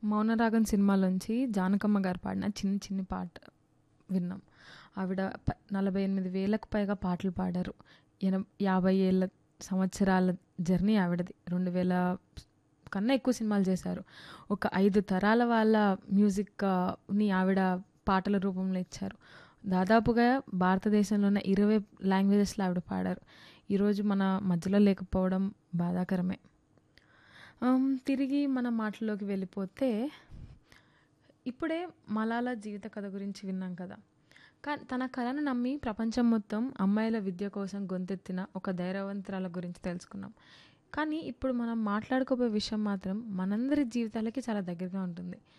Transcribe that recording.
'మౌనరాగం' సినిమాలోంచి జానకమ్మ గారు పాడిన చిన్ని చిన్ని పాట విన్నాం. ఆవిడ ప 48,000కు పైగా పాటలు పాడారు. ఎన 50 ఏళ్ల సంవత్సరాల జర్నీ ఆవిడది. 2000 కన్నా ఎక్కువ సినిమాలు చేశారు. ఒక 5 తరాల వాళ్ళ మ్యూజిక్ ని ఆవిడ పాటల రూపంలో ఇచ్చారు. దాదాపుగా భారతదేశంలోనే 20 లాంగ్వేజెస్‌లో ఆవిడ పాడారు. ఈరోజు మన మధ్యలో లేకపోవడం బాధాకరమే. ఆహ్, తిరిగి మన మాటల్లోకి వెళ్ళిపోతే ఇప్పుడే మలాలా జీవిత కథ గురించి విన్నాం కదా! కా తన కలను నమ్మి ప్రపంచం మొత్తం అమ్మాయిల విద్య కోసం గొంతెత్తిన ఒక ధైర్యవంతురాల గురించి తెలుసుకున్నాం. కానీ ఇప్పుడు మనం మాట్లాడుకోబోయే విషయం మాత్రం మనందరి జీవితాలకి చాలా దగ్గరగా ఉంటుంది.